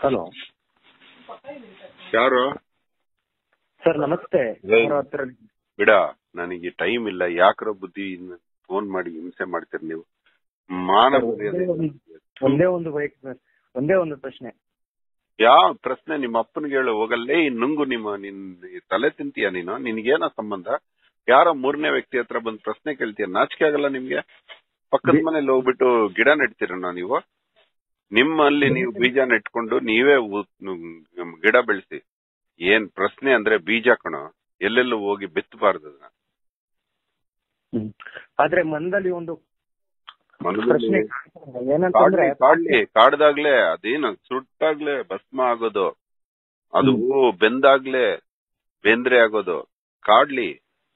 Hello ಯಾರು sir ನಮಸ್ತೆ ಹೇ. ಅವ್ರ ಹತ್ರ ಬಿಡ ನನಗೆ ಟೈಮ್ ಇಲ್ಲ ಯಾಕ್ರ ಬುದ್ಧಿ ಫೋನ್ ಮಾಡಿ ಹಿಂಸೆ ಮಾಡ್ತೀರಿ ನೀವು ಮಾನ ಸರ್, ಮರ್ಯಾದೆ ಒಂದೇ ಒಂದು- ಒಂದೇ ಒಂದು ಬೈಕ್ ಸರ್ ಒಂದೇ ಒಂದು ಪ್ರಶ್ನೆ ಯಾವ ಪ್ರಶ್ನೆ ನಿಮ್ಮ ಅಪ್ಪನಿಗೆ ಹೇಳು ಹೋಗಲ್ಲೇ ಈ ನುಂಗು ನಿಮ್ಮ ನಿನ್ ಈ ತಲೆ ತಿಂತೀಯ ನೀನು ನಿನ್ಗೇನ ಸಂಬಂಧ ಯಾರ ಮೂರನೇ ವ್ಯಕ್ತಿ ಹತ್ರ ಬಂದ್ ಪ್ರಶ್ನೆ ಕೇಳ್ತೀಯ ನಾಚಿಕೆ ಆಗಲ್ಲ ನಿಮ್ಗೆ ಪಕ್ಕದ ಬಿ- ಮನೇಲಿ ಹೋಗ್ಬಿಟ್ಟು ಗಿಡ ನೆಡ್ತೀರಣ್ಣ ನೀವು ನಿಮ್ಮಲ್ಲಿ ನೀವು ಬೀಜ ನೆಟ್ಕೊಂಡು ನೀವೇ ಉ- ನು- ಗಿಡ ಬೆಳೆಸಿ ಏನ್ ಪ್ರಶ್ನೆ ಅಂದ್ರೆ ಬೀಜ ಕಣ ಎಲ್ಲೆಲ್ಲೂ ಹೋಗಿ ಬೆತ್ತಬಾರ್ದು ಅದನ್ನ ಹ್ಮ್. ಆದ್ರೆ ಮನದಲ್ಲಿ ಒಂದು ಮನದಲ್ಲಿ ಪ್ರಶ್ನೆ ಏನಂತಂದ್ರೆ ಕಾಡ್ಲಿ ಕಾಡ್ಲಿ ಕಾಡ್ದಾಗ್ಲೇ ಅದೇನು ಸುಟ್ಟಾಗ್ಲೇ ಭಸ್ಮ ಆಗೋದು ಅದು ಬೆಂದಾಗ್ಲೇ ಬೆಂದ್ರೆ ಆಗೋದು ಕಾಡ್ಲಿ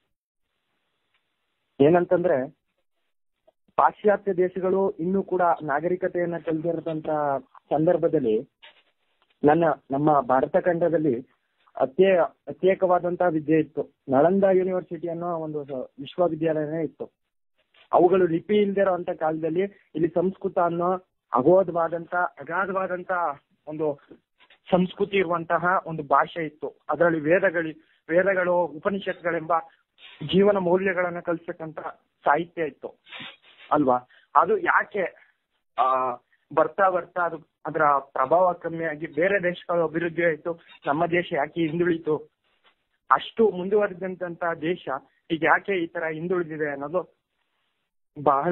ಏನಂತಂದ್ರೆ ಪಾಶ್ಚಾತ್ಯ ದೇಶಗಳು ಇನ್ನೂ ಕೂಡ ನಾಗರಿಕತೆಯನ್ನ ಕಲ್ದಿರದಂತ ಸಂದರ್ಭದಲ್ಲಿ ನನ್ನ ನಮ್ಮ ಭಾರತ ಖಂಡದಲ್ಲಿ ಅತ್ಯೇ ಪ್ರತ್ಯೇಕವಾದಂತಹ ವಿದ್ಯೆ ಇತ್ತು ನಳಂದ ಯೂನಿವರ್ಸಿಟಿ ಅನ್ನೋ ಒಂದು ಸ- ವಿಶ್ವವಿದ್ಯಾಲಯನೇ ಇತ್ತು ಅವುಗಳು ಲಿಪಿ ಇಲ್ದೇ ಇರುವಂತ ಕಾಲದಲ್ಲಿ ಇಲ್ಲಿ ಸಂಸ್ಕೃತ ಅನ್ನೋ ಅಗೋಧವಾದಂತ ಅಗಾಧವಾದಂತ ಒಂದು ಸಂಸ್ಕೃತಿ ಇರುವಂತಹ ಒಂದು ಭಾಷೆ ಇತ್ತು ಅದರಲ್ಲಿ ವೇದಗಳಿ ವೇದಗಳು ಉಪನಿಷತ್ಗಳೆಂಬ ಜೀವನ ಮೌಲ್ಯಗಳನ್ನ ಕಲಿಸಕ್ಕಂತ ಸಾಹಿತ್ಯ ಇತ್ತು ಅಲ್ವಾ ಅದು ಯಾಕೆ ಆ ಬರ್ತಾ ಬರ್ತಾ ಅದು ಅದರ ಪ್ರಭಾವ ಕಮ್ಮಿಯಾಗಿ ಬೇರೆ ದೇಶಗಳು ಅಭಿವೃದ್ಧಿ ಆಯ್ತು ನಮ್ಮ ದೇಶ ಯಾಕೆ ಹಿಂದುಳಿತು ಅಷ್ಟು ಮುಂದುವರೆದಂತ ದೇಶ ಈಗ ಯಾಕೆ ಈ ತರ ಹಿಂದುಳಿದಿದೆ ಅನ್ನೋದು ಬಹಳ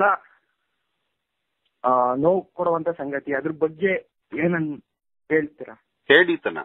ಆ ನೋವು ಕೊಡುವಂತ ಸಂಗತಿ ಅದ್ರ ಬಗ್ಗೆ ಏನನ್ ಹೇಳ್ತೀರಾ ಹೇಡಿತನ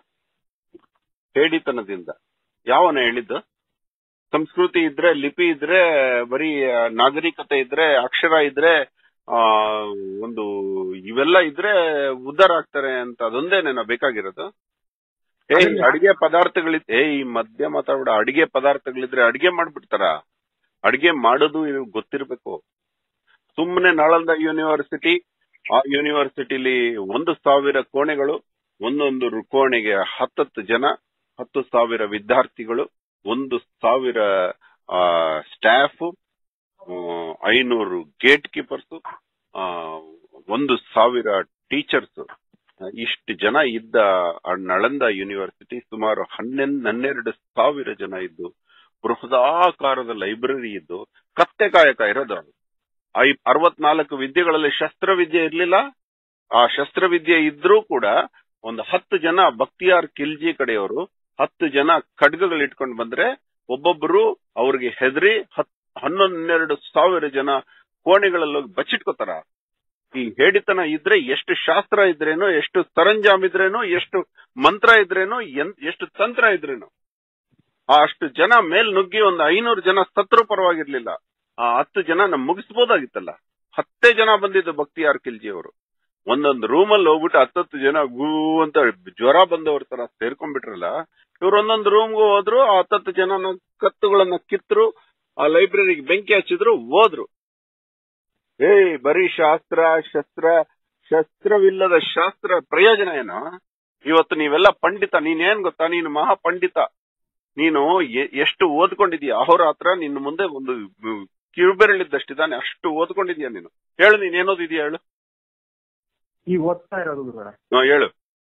ಹೇಡಿತನದಿಂದ ಯಾವನ ಹೇಳಿದ್ದು ಸಂಸ್ಕೃತಿ ಇದ್ರೆ ಲಿಪಿ ಇದ್ರೆ ಬರೀ ಆ, ನಾಗರಿಕತೆ ಇದ್ರೆ ಅಕ್ಷರ ಇದ್ರೆ ಆ ಒಂದು ಇವೆಲ್ಲ ಇದ್ರೆ ಉದ್ಧಾರ ಆಗ್ತಾರೆ ಅಂತ ಅದೊಂದೇನೇನ ಬೇಕಾಗಿರೋದು ಏ ಈ ಅದನ್ನ- ಅಡಿಗೆ ಪದಾರ್ಥಗಳಿದ್ ಏ ಈ ಮಧ್ಯ ಮಾತಾಡ್ಬಿಡ ಅಡಿಗೆ ಪದಾರ್ಥಗಳಿದ್ರೆ ಅಡಿಗೆ ಮಾಡ್ಬಿಡ್ತಾರ ಅಡಿಗೆ ಮಾಡೋದು ಇದು ಗೊತ್ತಿರ್ಬೇಕು ಸುಮ್ಮನೆ ನಾಳಂದ ಯೂನಿವರ್ಸಿಟಿ ಆ ಯೂನಿವರ್ಸಿಟಿಲಿ ಒಂದು ಸಾವಿರ ಕೋಣೆಗಳು ಒಂದೊಂದು ರು- ಕೋಣೆಗೆ ಹತ್ತತ್ತು ಜನ ಹತ್ತು ಸಾವಿರ ವಿದ್ಯಾರ್ಥಿಗಳು ಒಂದು ಸಾವಿರ ಸ್ಟಾಫ್ ಐನೂರು ಗೇಟ್ ಕೀಪರ್ಸ್ ಒಂದು ಸಾವಿರ ಟೀಚರ್ಸ್ ಇಷ್ಟು ಜನ ಇದ್ದ ಆ ನಳಂದ ಯೂನಿವರ್ಸಿಟಿ ಸುಮಾರು ಹನ್ನೆರಡು ಹನ್ನೆರಡು ಸಾವಿರ ಜನ ಇದ್ದು ಬೃಹದಾಕಾರದ ಲೈಬ್ರರಿ ಇದ್ದು ಕತ್ತೆ ಕಾಯಕ ಇರೋದು ಅದು. ಆ ಈ ಅರವತ್ನಾಲ್ಕು ವಿದ್ಯೆಗಳಲ್ಲಿ ಶಸ್ತ್ರವಿದ್ಯೆ ಇರ್ಲಿಲ್ಲ ಆ ಶಸ್ತ್ರವಿದ್ಯೆ ಇದ್ರೂ ಕೂಡ ಒಂದು ಹತ್ತು ಜನ ಬಕ್ತಿಯಾರ್ ಕಿಲ್ಜಿ ಕಡೆಯವರು ಹತ್ತು ಜನ ಖಡ್ಗಗಳು ಇಟ್ಕೊಂಡು ಬಂದ್ರೆ ಒಬ್ಬೊಬ್ರು ಅವ್ರಿಗೆ ಹೆದರಿ ಹತ್ ಹನ್ನೊಂದೆರಡು ಸಾವಿರ ಜನ ಕೋಣೆಗಳಲ್ಲಿ ಹೋಗಿ ಬಚ್ಚಿಟ್ಕೋತಾರ ಈ ಹೇಡಿತನ ಇದ್ರೆ ಎಷ್ಟು ಶಾಸ್ತ್ರ ಇದ್ರೇನು ಎಷ್ಟು ಸರಂಜಾಮ್ ಇದ್ರೇನು ಎಷ್ಟು ಮಂತ್ರ ಇದ್ರೇನು ಎನ್- ಎಷ್ಟು ತಂತ್ರ ಇದ್ರೇನು ಆ ಅಷ್ಟು ಜನ ಮೇಲ್ ನುಗ್ಗಿ ಒಂದು ಐನೂರು ಜನ ಸತ್ರು ಪರವಾಗಿರ್ಲಿಲ್ಲ ಆ ಹತ್ತು ಜನ ನಮ್ ಮುಗಿಸ್ಬೋದಾಗಿತ್ತಲ್ಲ ಹತ್ತೇ ಜನ ಬಂದಿದ್ದು ಭಕ್ತಿಯಾರ್ ಕಿಲ್ಜಿ ಅವರು ಒಂದೊಂದು ರೂಮ್ ಅಲ್ಲಿ ಹೋಗ್ಬಿಟ್ಟು ಹತ್ತತ್ತು ಜನ ಗೂ ಅಂತ ಜ್ವರ ಬಂದವ್ರ ತರ ಸೇರ್ಕೊಂಡ್ಬಿಟ್ರಲ್ಲ ಇವ್ರು ಒಂದೊಂದು ರೂಮ್ಗೂ ಹೋದ್ರು ಆ ಹತ್ತತ್ತು ಜನನ ಕತ್ತುಗಳನ್ನ ಕಿತ್ತರು ಆ ಲೈಬ್ರರಿಗೆ ಬೆಂಕಿ ಹಚ್ಚಿದ್ರು ಹೋದ್ರು ಏಯ್ ಬರೀ ಶಾಸ್ತ್ರ ಶಸ್ತ್ರ ಶಸ್ತ್ರವಿಲ್ಲದ ಶಾಸ್ತ್ರ ಪ್ರಯೋಜನ ಏನು ಇವತ್ತು ನೀವೆಲ್ಲ ಪಂಡಿತ ನೀನೇನ್ ಗೊತ್ತಾ ನೀನು ಮಹಾ ಪಂಡಿತ ನೀನು ಎ- ಎಷ್ಟು ಓದ್ಕೊಂಡಿದೀಯ ಅಹೋರಾತ್ರ ನಿನ್ನ ಮುಂದೆ ಒಂದು ಮ್, ಕಿರುಬೆರಳಿದ್ದಷ್ಟಿದಾನೆ ಅಷ್ಟು ಓದ್ಕೊಂಡಿದೀಯ ನೀನು ಹೇಳು ನೀನ್ ಏನೋದಿದ್ಯಾ ಹೇಳು ಈ ಓದ್ತಾ ಇರೋದು ಗುರುಗಳ ಹಾ, ಹೇಳು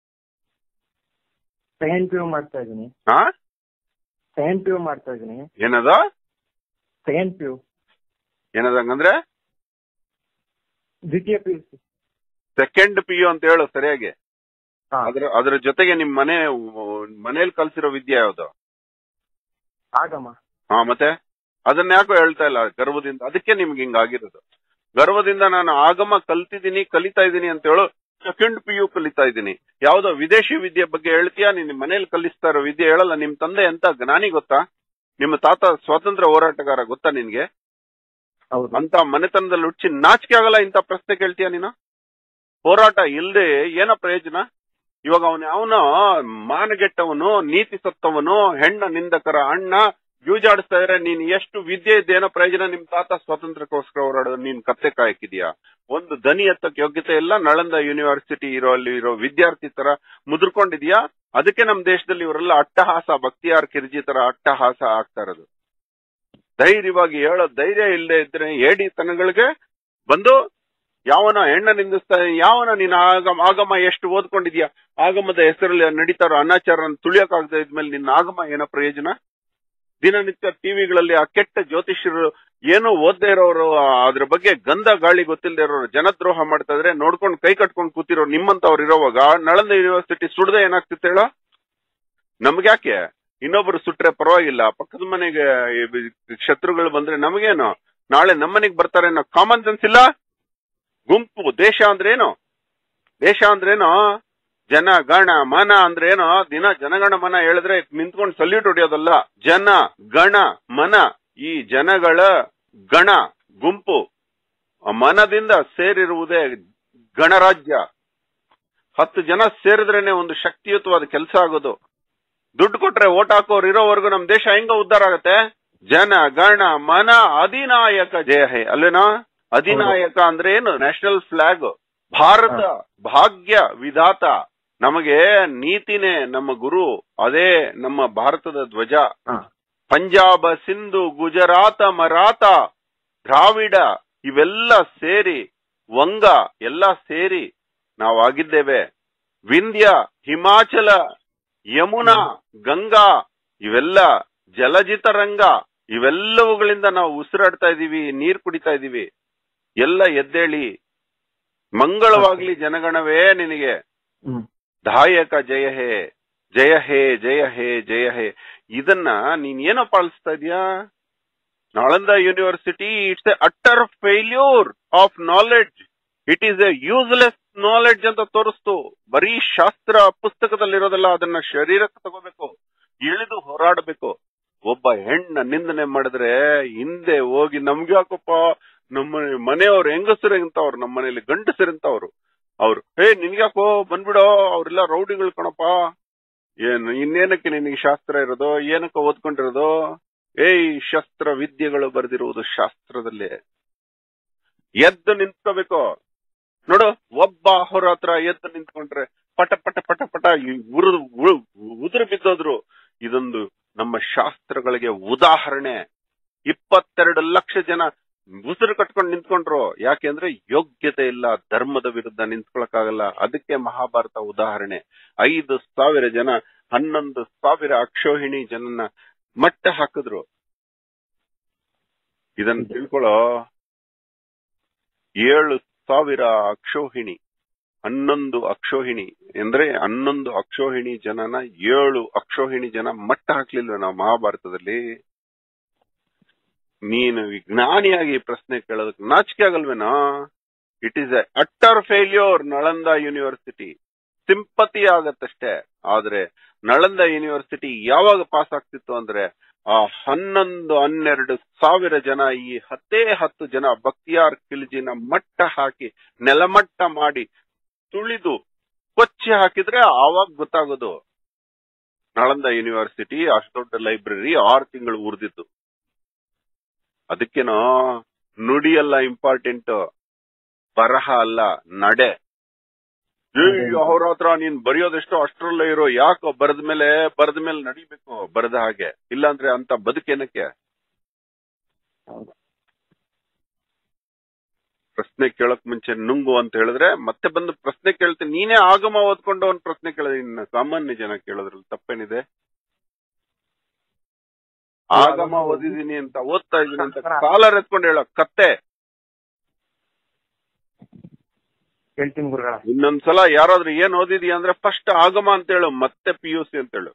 ಸೆಕೆಂಡ್ ಪಿ ಯು ಮಾಡ್ತಾ ಇದೀನಿ ಹಾ ಸೆಕೆಂಡ್ ಪಿ ಯು ಮಾಡ್ತಾ ಇದೀನಿ ಏನದ ಸೆಕೆಂಡ್ ಪಿ ಯು ಏನದಂಗಂದ್ರೆ ದ್ವಿತೀಯ P U C second P U ಅಂತ ಹೇಳು ಸರಿಯಾಗಿ ಹಾ ಅದ್ರ ಅದ್ರ ಜೊತೆಗೆ ನಿಮ್ ಮನೆ ಮನೇಲಿ ಕಲ್ಸಿರೋ ವಿದ್ಯೆ ಯಾವ್ದು ಆಗಮ ಹಾ ಮತ್ತೆ ಅದನ್ನ ಯಾಕೋ ಹೇಳ್ತಾ ಇಲ್ಲ ಗರ್ವದಿಂದ ಅದಕ್ಕೆ ನಿಮ್ಗೆ ಹಿಂಗಾಗಿರೋದು ಗರ್ವದಿಂದ ನಾನು ಆಗಮ ಕಲ್ತಿದ್ದೀನಿ ಕಲಿತಾ ಇದ್ದೀನಿ ಅಂತ ಹೇಳು ಸೆಕೆಂಡ್ ಪಿ ಯು ಕಲಿತಾ ಇದ್ದೀನಿ ಯಾವ್ದೋ ವಿದೇಶಿ ವಿದ್ಯೆ ಬಗ್ಗೆ ಹೇಳ್ತೀಯಾ ನಿನ್ ಮನೇಲಿ ಕಲಿಸ್ತಾ ಇರೋ ವಿದ್ಯೆ ಹೇಳಲ್ಲ ನಿಮ್ ತಂದೆ ಎಂತ ಜ್ಞಾನಿ ಗೊತ್ತಾ ನಿಮ್ಮ ತಾತ ಸ್ವಾತಂತ್ರ್ಯ ಹೋರಾಟಗಾರ ಗೊತ್ತಾ ನಿನ್ಗೆ ಹೌದು ಅಂತ ಮನೆತನದಲ್ಲಿ ಹುಚ್ಚಿ ನಾಚಿಕೆ ಆಗಲ್ಲ ಇಂತ ಪ್ರಶ್ನೆ ಕೇಳ್ತೀಯ ನೀನು ಹೋರಾಟ ಇಲ್ದೆ ಏನೋ ಪ್ರಯೋಜನ ಇವಾಗ ಅವನ ಅವನು ಮಾನಗೆಟ್ಟವನು ನೀತಿ ಸತ್ತವನು ಹೆಣ್ಣ ನಿಂದಕರ ಅಣ್ಣ ಜೂಜಾಡಿಸ್ತಾ ಇದ್ರೆ ನೀನ್ ಎಷ್ಟು ವಿದ್ಯೆ ಇದ್ದೇನೋ ಪ್ರಯೋಜನ ನಿಮ್ ತಾತ ಸ್ವಾತಂತ್ರ್ಯಕ್ಕೋಸ್ಕರ ಹೋರಾಡೋದು ನೀನ್ ಕತ್ತೆ ಕಾಯಕಿದ್ಯಾ ಒಂದು ದನಿ ಎತ್ತಕ್ ಯೋಗ್ಯತೆ ಇಲ್ಲ ನಳಂದ ಯೂನಿವರ್ಸಿಟಿ ಇರೋ ಅಲ್ಲಿ ಇರೋ ವಿದ್ಯಾರ್ಥಿ ತರ ಮುದ್ರಕೊಂಡಿದ್ಯಾ ಅದಕ್ಕೆ ನಮ್ ದೇಶದಲ್ಲಿ ಇವರೆಲ್ಲ ಅಟ್ಟಹಾಸ ಭಕ್ತಿಯಾರ್ ಕಿರ್ಜಿ ತರ ಅಟ್ಟಹಾಸ ಆಗ್ತಾ ಇರೋದು ಧೈರ್ಯವಾಗಿ ಹೇಳೋ ಧೈರ್ಯ ಇಲ್ಲದೆ ಇದ್ರೆ ಏಡಿತನಗಳಿಗೆ ಬಂದು ಯಾವನ ಹೆಣ್ಣ ನಿಂದಿಸ್ತಾ ಯಾವನ ನೀನ್ ಆಗಮ ಆಗಮ ಎಷ್ಟು ಓದ್ಕೊಂಡಿದ್ಯಾ ಆಗಮದ ಹೆಸರಲ್ಲಿ ನಡೀತಾರೋ ಅನಾಚಾರ ತುಳಿಯಕ್ಕಾಗದ ಇದ್ಮೇಲೆ ನಿನ್ನ ಆಗಮ ಏನೋ ಪ್ರಯೋಜನ ದಿನನಿತ್ಯ ಟಿವಿಗಳಲ್ಲಿ ಆ ಕೆಟ್ಟ ಜ್ಯೋತಿಷ್ಯರು ಏನೋ ಓದ್ದೇ ಇರೋರು ಅದ್ರ ಬಗ್ಗೆ ಗಂಧ ಗಾಳಿ ಗೊತ್ತಿಲ್ಲದೆ ಇರೋರು ಜನದ್ರೋಹ ಮಾಡ್ತಾ ಇದ್ರೆ ನೋಡ್ಕೊಂಡು ಕೈ ಕಟ್ಕೊಂಡು ಕೂತಿರೋ ನಿಮ್ಮಂತವ್ರು ಇರೋವಾಗ ನಳಂದ ಯೂನಿವರ್ಸಿಟಿ ಸುಡದೆ ಏನಾಗ್ತಿತ್ತು ಹೇಳೋ ನಮ್ಗ್ಯಾಕೆ ಇನ್ನೊಬ್ರು ಸುಟ್ರೆ ಪರವಾಗಿಲ್ಲ ಪಕ್ಕದ ಮನೆಗೆ ಈ ಶತ್ರುಗಳು ಬಂದ್ರೆ ನಮಗೇನು ನಾಳೆ ನಮ್ಮನೆಗ್ ಬರ್ತಾರೆ ಅನ್ನೋ ಕಾಮನ್ ಸೆನ್ಸ್ ಇಲ್ಲ ಗುಂಪು ದೇಶ ಅಂದ್ರೇನು ದೇಶ ಅಂದ್ರೇನು ಜನ ಗಣ ಮನ ಅಂದ್ರೇನು ದಿನ ಜನಗಣ ಮನ ಹೇಳಿದ್ರೆ ನಿಂತ್ಕೊಂಡು ಸಲ್ಯೂಟ್ ಹೊಡಿಯೋದಲ್ಲ ಜನ ಗಣ ಮನ ಈ ಜನಗಳ ಗಣ ಗುಂಪು ಆ ಮನದಿಂದ ಸೇರಿರುವುದೇ ಗಣರಾಜ್ಯ ಹತ್ತು ಜನ ಸೇರಿದ್ರೇನೆ ಒಂದು ಶಕ್ತಿಯುತವಾದ ಕೆಲಸ ಆಗೋದು ದುಡ್ಡು ಕೊಟ್ರೆ ಓಟ್ ಹಾಕೋರು ಇರೋವರೆಗೂ ನಮ್ ದೇಶ ಹೆಂಗ ಉದ್ಧಾರ ಆಗತ್ತೆ ಜನ ಗಣ ಮನ ಅಧಿನಾಯಕ ಜಯ ಹೇ ಅಲ್ವೇನಾ ಅಧಿನಾಯಕ ಅಂದ್ರೆ ಏನು ನ್ಯಾಷನಲ್ ಫ್ಲಾಗ್ ಭಾರತ ಭಾಗ್ಯ ವಿಧಾತ ನಮಗೆ ನೀತಿನೇ ನಮ್ಮ ಗುರು ಅದೇ ನಮ್ಮ ಭಾರತದ ಧ್ವಜ ಹಾ. ಪಂಜಾಬ ಸಿಂಧು ಗುಜರಾತ ಮರಾಠ ದ್ರಾವಿಡ ಇವೆಲ್ಲ ಸೇರಿ ವಂಗ ಎಲ್ಲ ಸೇರಿ ನಾವಾಗಿದ್ದೇವೆ ವಿಂಧ್ಯ ಹಿಮಾಚಲ ಯಮುನಾ ಗಂಗಾ ಇವೆಲ್ಲ ಜಲಜಿತ ರಂಗ ಇವೆಲ್ಲವುಗಳಿಂದ ನಾವು ಉಸಿರಾಡ್ತಾ ಇದೀವಿ ನೀರ್ ಕುಡಿತಾ ಇದೀವಿ ಎಲ್ಲ ಎದ್ದೇಳಿ ಮಂಗಳವಾಗ್ಲಿ ಜನಗಣವೇ ನಿನಗೆ ಹ್ಮ್ ದಾಯಕ ಜಯ ಹೇ ಜಯ ಹೇ ಜಯ ಹೇ ಜಯ ಹೇ ಇದನ್ನ ನೀನ್ ಏನೋ ಪಾಲಿಸ್ತಾ ಇದೀಯಾ Nalanda university it's a utter failure of knowledge it is a useless knowledge ಅಂತ ತೋರಿಸ್ತು ಬರೀ ಶಾಸ್ತ್ರ ಪುಸ್ತಕದಲ್ಲಿರೋದಲ್ಲ ಅದನ್ನ ಶರೀರಕ್ಕೆ ತಗೋಬೇಕು ಇಳಿದು ಹೋರಾಡಬೇಕು ಒಬ್ಬ ಹೆಣ್ಣ ನಿಂದನೆ ಮಾಡಿದ್ರೆ ಹಿಂದೆ ಹೋಗಿ ನಮ್ಗೆ ಯಾಕಪ್ಪ ನಮ್ಮ ಮನೆಯವ್ರು ಹೆಂಗಸರು ಇಂತವ್ರು ನಮ್ಮ ಮನೇಲಿ ಗಂಡಸರು ಇಂತವ್ರು ಅವ್ರು ಹೇ ನಿನ್ಗ್ಯಾಕೋ ಬಂದ್ಬಿಡೋ ಅವ್ರೆಲ್ಲ ರೌಡಿಗಳು ಕಣಪ್ಪ ಏನು ಇನ್ನೇನಕ್ಕೆ ನಿನಗೆ ಶಾಸ್ತ್ರ ಇರೋದು ಏನಕ್ಕೆ ಓದ್ಕೊಂಡಿರೋದು ಏಯ್ ಶಸ್ತ್ರ ವಿದ್ಯೆಗಳು ಬರೆದಿರುವುದು ಶಾಸ್ತ್ರದಲ್ಲಿ ಎದ್ದು ನಿಂತ್ಕೋಬೇಕು ನೋಡು ಒಬ್ಬ ಹೊರ ಹತ್ರ ಎದ್ದು ನಿಂತ್ಕೊಂಡ್ರೆ ಪಟ ಪಟ ಪಟ ಪಟ ಉರಿದು ಉದುರು ಬಿದ್ದೋದ್ರು ಇದೊಂದು ನಮ್ಮ ಶಾಸ್ತ್ರಗಳಿಗೆ ಉದಾಹರಣೆ ಇಪ್ಪತ್ತೆರಡು ಲಕ್ಷ ಜನ ಉಸಿರು ಕಟ್ಕೊಂಡು ನಿಂತ್ಕೊಂಡ್ರು ಯಾಕೆಂದ್ರೆ ಯೋಗ್ಯತೆ ಇಲ್ಲ ಧರ್ಮದ ವಿರುದ್ಧ ನಿಂತ್ಕೊಳಕ್ಕಾಗಲ್ಲ ಅದಕ್ಕೆ ಮಹಾಭಾರತ ಉದಾಹರಣೆ ಐದು ಸಾವಿರ ಜನ ಹನ್ನೊಂದು ಸಾವಿರ ಅಕ್ಷೋಹಿಣಿ ಜನನ ಮಟ್ಟ ಹಾಕಿದ್ರು ಇದನ್ನ ತಿಳ್ಕೊಳ್ಳೋ ಏಳು ಸಾವಿರ ಅಕ್ಷೋಹಿಣಿ ಹನ್ನೊಂದು ಅಕ್ಷೋಹಿಣಿ ಅಂದ್ರೆ ಹನ್ನೊಂದು ಅಕ್ಷೋಹಿಣಿ ಜನನ ಏಳು ಅಕ್ಷೋಹಿಣಿ ಜನ ಮಟ್ಟ ಹಾಕ್ಲಿಲ್ವ ನಾವು ಮಹಾಭಾರತದಲ್ಲಿ ನೀನು ವಿಜ್ಞಾನಿಯಾಗಿ ಈ ಪ್ರಶ್ನೆ ಕೇಳೋದಕ್ಕೆ ನಾಚಿಕೆ ಆಗಲ್ವೇನೋ it is a utter failure Nalanda university sympathy ಆಗತ್ತಷ್ಟೇ ಆದ್ರೆ ನಳಂದ ಯೂನಿವರ್ಸಿಟಿ ಯಾವಾಗ ಪಾಸ್ ಆಗ್ತಿತ್ತು ಅಂದ್ರೆ ಆ ಹನ್ನೊಂದು ಹನ್ನೆರಡು ಸಾವಿರ ಜನ ಈ ಹತ್ತೇ ಹತ್ತು ಜನ ಬಕ್ತಿಯಾರ್ ಕಿಲ್ಜಿನ ಮಟ್ಟ ಹಾಕಿ ನೆಲಮಟ್ಟ ಮಾಡಿ ತುಳಿದು ಕೊಚ್ಚಿ ಹಾಕಿದ್ರೆ ಆವಾಗ ಗೊತ್ತಾಗೋದು ನಳಂದ ಯೂನಿವರ್ಸಿಟಿ ಅಷ್ಟು ದೊಡ್ಡ ಲೈಬ್ರರಿ ಆರು ತಿಂಗಳು ಉರಿದಿತ್ತು ಅದಕ್ಕೇನೋ ನುಡಿ ಅಲ್ಲ ಇಂಪಾರ್ಟೆಂಟ್ ಬರಹ ಅಲ್ಲ ನಡೆ ಅವ್ರ ಹತ್ರ ನೀನ್ ಬರೆಯೋದೆಷ್ಟೋ ಅಷ್ಟ್ರಲ್ಲೇ ಇರೋ ಯಾಕೋ ಬರೆದ ಮೇಲೆ ಬರೆದ ಮೇಲೆ ನಡಿಬೇಕು ಬರೆದ ಹಾಗೆ ಇಲ್ಲಾಂದ್ರೆ ಅಂತ ಬದುಕೇನಕ್ಕೆ ಹೌದು. ಪ್ರಶ್ನೆ ಕೇಳಕ್ ಮುಂಚೆ ನುಂಗು ಅಂತ ಹೇಳಿದ್ರೆ ಮತ್ತೆ ಬಂದು ಪ್ರಶ್ನೆ ಕೇಳ್ತೀನಿ ನೀನೇ ಆಗಮ ಓದ್ಕೊಂಡು ಒಂದ್ ಪ್ರಶ್ನೆ ಕೇಳಿದ್ರೆ ಇನ್ನು ಸಾಮಾನ್ಯ ಜನ ಕೇಳೋದ್ರಲ್ಲಿ ತಪ್ಪೇನಿದೆ ಆಗಮ ಓದಿದೀನಿ ಅಂತ ಓದ್ತಾ ಇದೀನಿ ಅಂತ ಕಾಲರ್ ಎತ್ಕೊಂಡು ಹೇಳ ಕತ್ತೆ ಹೇಳ್ತೀನಿ ಗುರುಗಳ ಇನ್ನೊಂದ್ಸಲ ಯಾರಾದ್ರೂ ಏನ್ ಓದಿದೀಯ ಅಂದ್ರೆ ಫಸ್ಟ್ ಆಗಮ ಅಂತ ಹೇಳು ಮತ್ತೆ ಪಿ ಯು ಸಿ ಅಂತ ಹೇಳು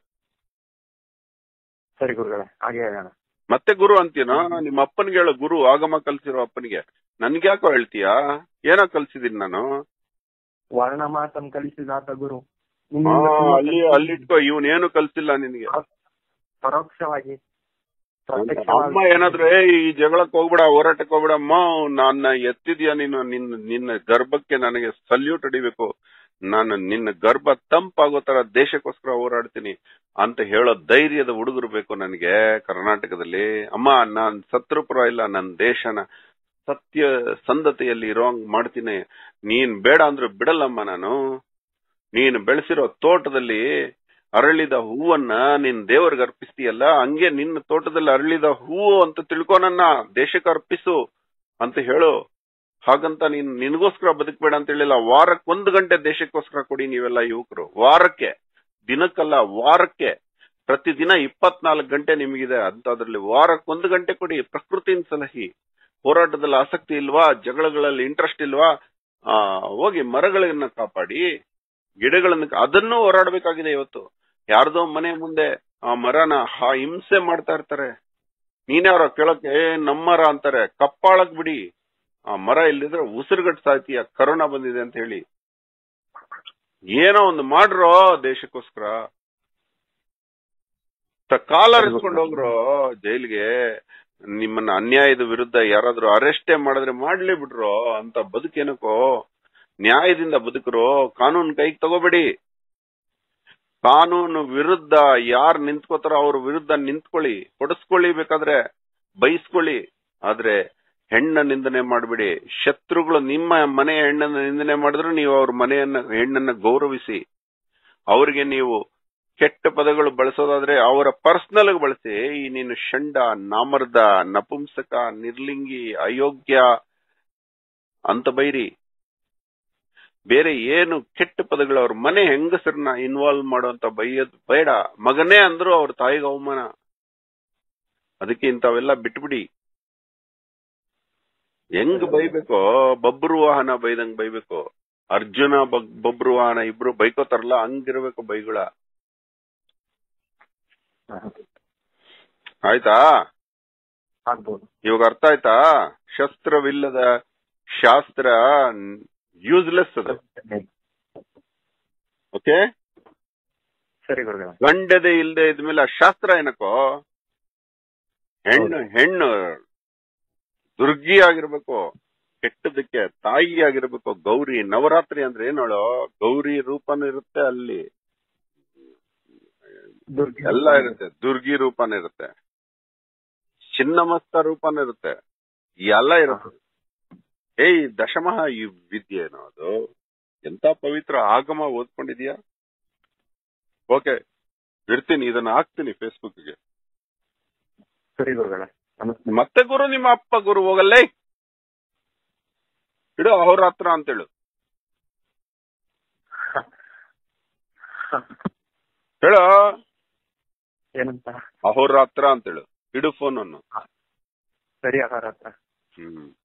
ಸರಿ ಗುರುಗಳ ಹಾಗೆ ಹೇಳೋಣ ಮತ್ತೆ ಗುರು ಅಂತೀನೋ ನಿಮ್ಮ ಅಪ್ಪನಿಗೆ ಹೇಳು ಗುರು ಆಗಮ ಕಲ್ಸಿರೋ ಅಪ್ಪನಿಗೆ ನನ್ಗೆ ಯಾಕೋ ಹೇಳ್ತೀಯಾ ಏನೋ ಕಲ್ಸಿದೀನಿ ನಾನು ವರ್ಣ ಮಾತಂ ಕಲಿಸಿದಾತ ಗುರು ಆ, ನಿನ್ನಿಂದ ತುಂಬಾ ಅಲ್ಲಿ ಅಲ್ಲಿಟ್ಕೋ ಇವನ್ ಏನು ಕಲ್ಸಿಲ್ಲ ನಿನಗೆ ಪರೋಕ್ಷವಾಗಿ ಅಮ್ಮ ಪ್ರತ್ಯಕ್ಷವಾಗಿ ಏನಾದ್ರು ಏ ಈ ಜಗಳಕ್ಕೆ ಹೋಗ್ಬೇಡ ಹೋರಾಟಕ್ಕೆ ಹೋಗ್ಬೇಡ ಅಮ್ಮ ನನ್ನ ಎತ್ತಿದ್ಯಾ ನೀನು ನಿನ್ನ ನಿನ್ನ ಗರ್ಭಕ್ಕೆ ನನಗೆ ಸಲ್ಯೂಟ್ ಹೊಡಿಬೇಕು ನಾನು ನಿನ್ನ ಗರ್ಭ ತಂಪಾಗೋ ತರ ದೇಶಕ್ಕೋಸ್ಕರ ಹೋರಾಡ್ತೀನಿ ಅಂತ ಹೇಳೋ ಧೈರ್ಯದ ಹುಡುಗರು ಬೇಕು ನನಗೆ ಕರ್ನಾಟಕದಲ್ಲಿ ಅಮ್ಮ ನಾನ್ ಸತ್ರುಪುರ ಇಲ್ಲ ನನ್ನ ದೇಶನ ಸತ್ಯ ಸಂಧತೆಯಲ್ಲಿ ಇರೋಂಗ್ ಮಾಡ್ತೀನಿ ನೀನ್ ಬೇಡ ಅಂದ್ರೆ ಬಿಡಲ್ಲಮ್ಮ ನಾನು ನೀನು ಬೆಳೆಸಿರೋ ತೋಟದಲ್ಲಿ ಅರಳಿದ ಹೂವನ್ನ ನಿನ್ ದೇವರಿಗೆ ಅರ್ಪಿಸ್ತೀಯಲ್ಲ ಹಂಗೆ ನಿನ್ನ ತೋಟದಲ್ಲಿ ಅರಳಿದ ಹೂವು ಅಂತ ತಿಳ್ಕೊ ನನ್ನ ದೇಶಕ್ಕೆ ಅರ್ಪಿಸು ಅಂತ ಹೇಳು ಹಾಗಂತ ನೀನ್ ನಿನಗೋಸ್ಕರ ಬದುಕಬೇಡ ಅಂತ ಹೇಳಿಲ್ಲ ವಾರಕ್ಕೆ ಒಂದು ಗಂಟೆ ದೇಶಕ್ಕೋಸ್ಕರ ಕೊಡಿ ನೀವೆಲ್ಲ ಯುವಕರು ವಾರಕ್ಕೆ ದಿನಕ್ಕಲ್ಲ ವಾರಕ್ಕೆ ಪ್ರತಿದಿನ ಇಪ್ಪತ್ನಾಲ್ಕು ಗಂಟೆ ನಿಮಗಿದೆ ಅಂತ ಅದ್ರಲ್ಲಿ ವಾರಕ್ಕೆ ಒಂದು ಗಂಟೆ ಕೊಡಿ ಪ್ರಕೃತಿನ ಸಲಹಿ ಹೋರಾಟದಲ್ಲಿ ಆಸಕ್ತಿ ಇಲ್ವಾ ಜಗಳಗಳಲ್ಲಿ ಇಂಟ್ರೆಸ್ಟ್ ಇಲ್ವಾ ಆ ಹೋಗಿ ಮರಗಳನ್ನ ಕಾಪಾಡಿ ಗಿಡಗಳನ್ನ ಅದನ್ನು ಹೋರಾಡಬೇಕಾಗಿದೆ ಇವತ್ತು ಯಾರ್ದೋ ಮನೆ ಮುಂದೆ ಆ ಮರನ ಹ- ಹಿಂಸೆ ಮಾಡ್ತಾ ಇರ್ತಾರೆ ನೀನ್ಯಾರೋ ಕೇಳಕ್ಕೆ ಏ ನಮ್ಮರ ಅಂತಾರೆ ಕಪ್ಪಾಳಕ್ ಬಿಡಿ ಆ ಮರ ಇಲ್ಲಿದ್ರೆ ಉಸಿರುಗಟ್ಟು ಸಾಯ್ತೀಯ ಕರೋನಾ ಬಂದಿದೆ ಅಂತ ಹೇಳಿ ಏನೋ ಒಂದು ಮಾಡ್ರೋ ದೇಶಕ್ಕೋಸ್ಕರ ತ- ಕಾಲರ್ ಇಸ್ಕೊಂಡು ಹೋಗ್ರೋ ಜೈಲ್ಗೆ ನಿಮ್ಮನ್ನ ಅನ್ಯಾಯದ ವಿರುದ್ಧ ಯಾರಾದ್ರೂ ಅರೆಸ್ಟೇ ಮಾಡಿದ್ರೆ ಮಾಡ್ಲಿ ಬಿಡ್ರೋ ಅಂತ ಬದುಕೇನಕ್ಕೋ ನ್ಯಾಯದಿಂದ ಬದುಕರೋ ಕಾನೂನು ಕೈಗೆ ತಗೋಬೇಡಿ ಕಾನೂನು ವಿರುದ್ಧ ಯಾರು ನಿಂತ್ಕೋತಾರೋ ಅವ್ರ ವಿರುದ್ಧ ನಿಂತ್ಕೊಳ್ಳಿ ಹೊಡೆಸ್ಕೊಳ್ಳಿ ಬೇಕಾದ್ರೆ ಬೈಸ್ಕೊಳ್ಳಿ ಆದ್ರೆ ಹೆಣ್ಣ ನಿಂದನೆ ಮಾಡ್ಬಿಡಿ ಶತ್ರುಗಳು ನಿಮ್ಮ ಮನೆಯ ಹೆಣ್ಣನ್ನ ನಿಂದನೆ ಮಾಡಿದ್ರು ನೀವು ಅವ್ರ ಮನೆಯನ್ನ ಹೆಣ್ಣನ್ನ ಗೌರವಿಸಿ ಅವ್ರಿಗೆ ನೀವು ಕೆಟ್ಟ ಪದಗಳು ಬಳಸೋದಾದ್ರೆ ಅವರ ಪರ್ಸನಲ್ ಬಳಸಿ ಈ ನೀನು ಷಂಡ ನಾಮರ್ದ ನಪುಂಸಕ ನಿರ್ಲಿಂಗಿ ಅಯೋಗ್ಯ ಅಂತ ಬೈರಿ ಬೇರೆ ಏನು ಕೆಟ್ಟ ಪದಗಳು ಅವ್ರ ಮನೆ ಹೆಂಗಸರನ್ನ ಇನ್ವಾಲ್ವ್ ಮಾಡುವಂತ ಬೈಯೋದ್ ಬೇಡ ಮಗನೇ ಅಂದ್ರು ಅವ್ರ ತಾಯಿಗೆ ಅವಮಾನ ಅದಕ್ಕೆ ಇಂಥವೆಲ್ಲ ಬಿಟ್ಬಿಡಿ ಹೆಂಗ್ ಬೈಬೇಕೋ ಬಬ್ರು ವಾಹನ ಬೈದಂಗ್ ಬೈಬೇಕು ಅರ್ಜುನ ಬಗ್- ಬಬ್ರು ವಾಹನ ಇಬ್ರು ಬೈಕೋತಾರಲ್ಲ ಹಂಗಿರ್ಬೇಕು ಬೈಗಳ ಆಯ್ತಾ ಆಗ್ಬೋದು ಇವಾಗ ಅರ್ಥ ಆಯ್ತಾ ಶಸ್ತ್ರವಿಲ್ಲದ ಶಾಸ್ತ್ರ ಯೂಸ್ಲೆಸ್ ಅದು ಓಕೆ ಸರಿ ಗುರುಗಳ ಗಂಡದೆ ಇಲ್ದೆ ಇದ್ಮೇಲೆ ಆ ಶಾಸ್ತ್ರ ಏನಕ್ಕೋ ಹೆಣ್ಣು ಹೆಣ್ಣು ದುರ್ಗಿ ಆಗಿರ್ಬೇಕು ಕೆಟ್ಟದಕ್ಕೆ ತಾಯಿ ಆಗಿರ್ಬೇಕು ಗೌರಿ ನವರಾತ್ರಿ ಅಂದ್ರೆ ಏನೋಳು ಗೌರಿ ರೂಪನೂ ಇರುತ್ತೆ ಅಲ್ಲಿ ದುರ್ಗಿ ಎಲ್ಲ ಇರುತ್ತೆ ದುರ್ಗಿ ರೂಪನೂ ಇರುತ್ತೆ ಚಿನ್ನಮಸ್ತ ರೂಪನೂ ಇರುತ್ತೆ ಎಲ್ಲ ಇರುತ್ತೆ ಏಯ್ ದಶಮಃ ಈ ವಿದ್ಯೆ ಏನೋ ಅದು ಎಂತ ಪವಿತ್ರ ಆಗಮ ಓದ್ಕೊಂಡಿದ್ಯಾ ಓಕೆ ಇಡ್ತೀನಿ ಇದನ್ನ ಹಾಕ್ತೀನಿ ಫೇಸ್ಬುಕ್ಗೆ ಸರಿ ಗುರುಗಳ ನಮಸ್ತೆ ಮತ್ತೆ ಗುರು ನಿಮ್ಮ ಅಪ್ಪ ಗುರು ಹೋಗಲ್ಲೇ ಇಡು ಅವ್ರ ಹತ್ರ ಅಂತೇಳು ಹೇಳು ಏನಂತ ಅಹೋರ ಹತ್ರ ಅಂತೇಳು ಇಡು ಫೋನ್ ಅನ್ನು ಸರಿ ಆಹಾರ ಹತ್ರ ಹ್ಮ್